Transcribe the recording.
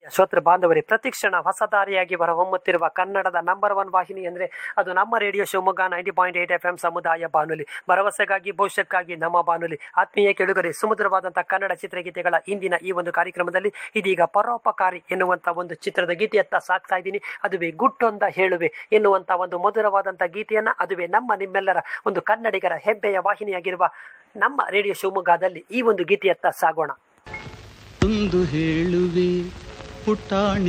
ಶ್ರೋತೃ ಬಾಂಧವರೇ ಪ್ರತಿಕ್ಷಣ ಹೊಸ ದಾರಿಯಾಗಿ ಹೊರಹೊಮ್ಮುತ್ತಿರುವ ಕನ್ನಡದ ನಂಬರ್ ಒನ್ ವಾಹಿನಿ ಅಂದರೆ ಅದು ನಮ್ಮ radio Shivamogga ninety point eight F M ಸಮುದಾಯ ಬಾನುಲಿ ಭರವಸೆಗಾಗಿ ಭವಿಷ್ಯಕ್ಕಾಗಿ ನಮ್ಮ ಬಾನುಲಿ ಆತ್ಮೀಯ ಕೆಳುಗರೆ ಸುಮಧುರವಾದಂತಹ ಕನ್ನಡ ಚಿತ್ರಗೀತೆಗಳ ಇಂದಿನ ಈ ಒಂದು ಕಾರ್ಯಕ್ರಮದಲ್ಲಿ ಇದೀಗ ಪರೋಪಕಾರಿ ಎನ್ನುವಂತ ಒಂದು ಚಿತ್ರದ ಗೀತೆಯತ್ತ ಸಾಕ್ತಾ ಇದ್ದೀನಿ ಅದುವೇ ಗುಟ್ಟೊಂದ ಹೇಳುವೆ ಎನ್ನುವಂತ ಒಂದು ಮಧುರವಾದಂತಹ ಗೀತೆಯನ್ನ ಅದುವೇ ನಮ್ಮ ನಿಮ್ಮೆಲ್ಲರ ಒಂದು ಕನ್ನಡಿಗರ ಹೆಬ್ಬೆಯ ವಾಹಿನಿಯಾಗಿರುವ ನಮ್ಮ ರೇಡಿಯೋ ಶಿವಮೊಗ್ಗದಲ್ಲಿ ಈ ಒಂದು ಗೀತೆಯತ್ತ ಸಾಗೋಣ ಒಂದು ಹೇಳುವೆ ಪುಟಾಣಿ